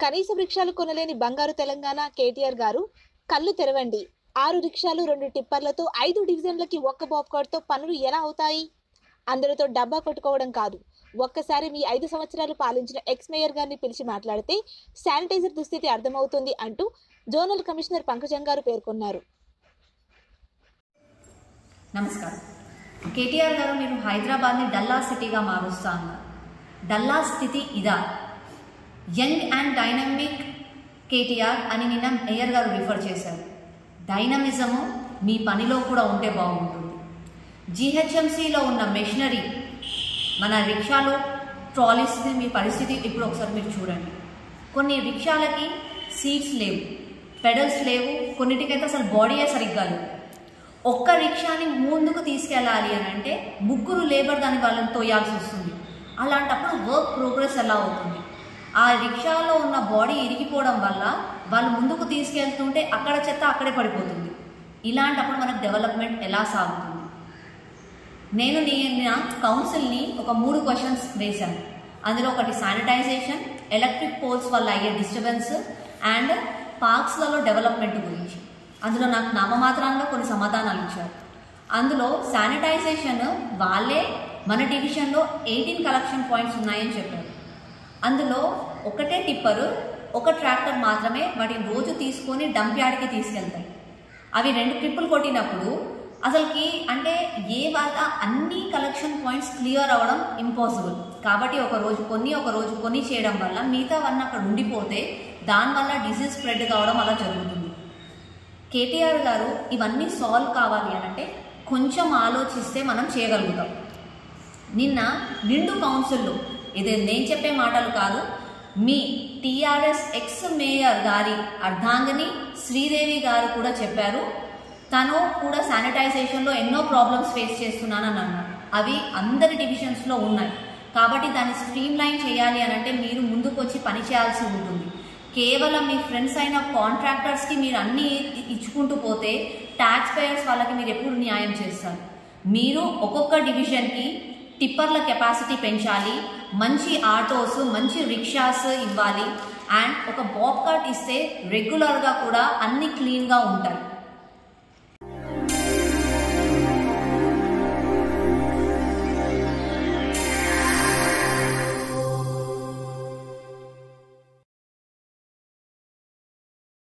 కనీస వృక్షాలు కొనలేని బంగారు తెలంగాణ కేటీఆర్ గారు కళ్ళు తెరవండి ఆరు రిక్షాలు రెండు టిప్పర్లతో ఐదు డివిజన్లకి ఒక్క బాబ్కార్డ్తో పనులు ఎలా అవుతాయి అందరితో డబ్బా కొట్టుకోవడం కాదు ఒక్కసారి మీ ఐదు సంవత్సరాలు పాలించిన ఎక్స్ మేయర్ గారిని పిలిచి మాట్లాడితే శానిటైజర్ దుస్థితి అర్థమవుతుంది అంటూ జోనల్ కమిషనర్ పంకజం గారు పేర్కొన్నారు నమస్కారం కేటీఆర్ గారు మీరు హైదరాబాద్ని డల్లా సిటీగా మారుస్తా అన్నారు డల్లా స్థితి ఇదా యంగ్ అండ్ డైనమిక్ కేటీఆర్ అని నిన్న మేయర్ గారు రిఫర్ చేశారు డైనమిజము మీ పనిలో కూడా ఉంటే బాగుంటుంది జీహెచ్ఎంసీలో ఉన్న మెషినరీ మన రిక్షాలు ట్రాలీస్ది మీ పరిస్థితి ఇప్పుడు ఒకసారి మీరు చూడండి కొన్ని రిక్షాలకి సీట్స్ లేవు పెడల్స్ లేవు కొన్నిటికైతే అసలు బాడీయే సరిగ్గా లేవు ఒక్క రిక్షాని ముందుకు తీసుకెళ్ళాలి అని అంటే ముగ్గురు లేబర్ దాని వాళ్ళని తోయాల్సి వస్తుంది అలాంటప్పుడు వర్క్ ప్రోగ్రెస్ ఎలా అవుతుంది ఆ రిక్షాలో ఉన్న బాడీ ఇరిగిపోవడం వల్ల వాళ్ళు ముందుకు తీసుకెళ్తుంటే అక్కడ చెత్త అక్కడే పడిపోతుంది ఇలాంటప్పుడు మనకు డెవలప్మెంట్ ఎలా సాగుతుంది నేను నిన్న కౌన్సిల్ని ఒక మూడు క్వశ్చన్స్ వేశాను అందులో ఒకటి శానిటైజేషన్ ఎలక్ట్రిక్ పోల్స్ వల్ల అయ్యే డిస్టర్బెన్స్ అండ్ పార్క్స్లలో డెవలప్మెంట్ గురించి అందులో నాకు నామమాత్రంగా కొన్ని సమాధానాలు ఇచ్చారు అందులో శానిటైజేషన్ వాళ్ళే మన డివిజన్లో ఎయిటీన్ కలెక్షన్ పాయింట్స్ ఉన్నాయని చెప్పారు అందులో ఒకటే టిప్పరు ఒక ట్రాక్టర్ మాత్రమే వాటిని రోజు తీసుకొని డంప్ యార్డ్కి తీసుకెళ్తాయి అవి రెండు ట్రిప్పులు కొట్టినప్పుడు అసలుకి అంటే ఏ వాళ్ళ అన్ని కలెక్షన్ పాయింట్స్ క్లియర్ అవ్వడం ఇంపాసిబుల్ కాబట్టి ఒక రోజు కొన్ని ఒక రోజు కొన్ని చేయడం వల్ల మిగతావన్నీ అక్కడ ఉండిపోతే దానివల్ల డిసీజ్ స్ప్రెడ్ కావడం అలా జరుగుతుంది కేటీఆర్ గారు ఇవన్నీ సాల్వ్ కావాలి అని అంటే కొంచెం ఆలోచిస్తే మనం చేయగలుగుతాం నిన్న నిండు కౌన్సిల్లో ఇది నేను చెప్పే మాటలు కాదు మీ టీఆర్ఎస్ ఎక్స్ మేయర్ గారి అర్ధాంగిని శ్రీదేవి గారు కూడా చెప్పారు తను కూడా శానిటైజేషన్లో ఎన్నో ప్రాబ్లమ్స్ ఫేస్ చేస్తున్నానని అన్నారు అవి అందరి డివిజన్స్లో ఉన్నాయి కాబట్టి దాన్ని స్ట్రీమ్ లైన్ చేయాలి అని అంటే మీరు ముందుకు వచ్చి పని చేయాల్సి ఉంటుంది కేవలం మీ ఫ్రెండ్స్ అయిన కాంట్రాక్టర్స్కి మీరు అన్నీ ఇచ్చుకుంటూ పోతే ట్యాక్స్ పేయర్స్ వాళ్ళకి మీరు ఎప్పుడు న్యాయం చేస్తారు మీరు ఒక్కొక్క డివిజన్కి టిప్పర్ల కెపాసిటీ పెంచాలి మంచి ఆటోస్ మంచి రిక్షాస్ ఇవ్వాలి అండ్ ఒక బాబ్ కార్ట్ ఇస్తే రెగ్యులర్గా కూడా అన్ని క్లీన్గా ఉంటాయి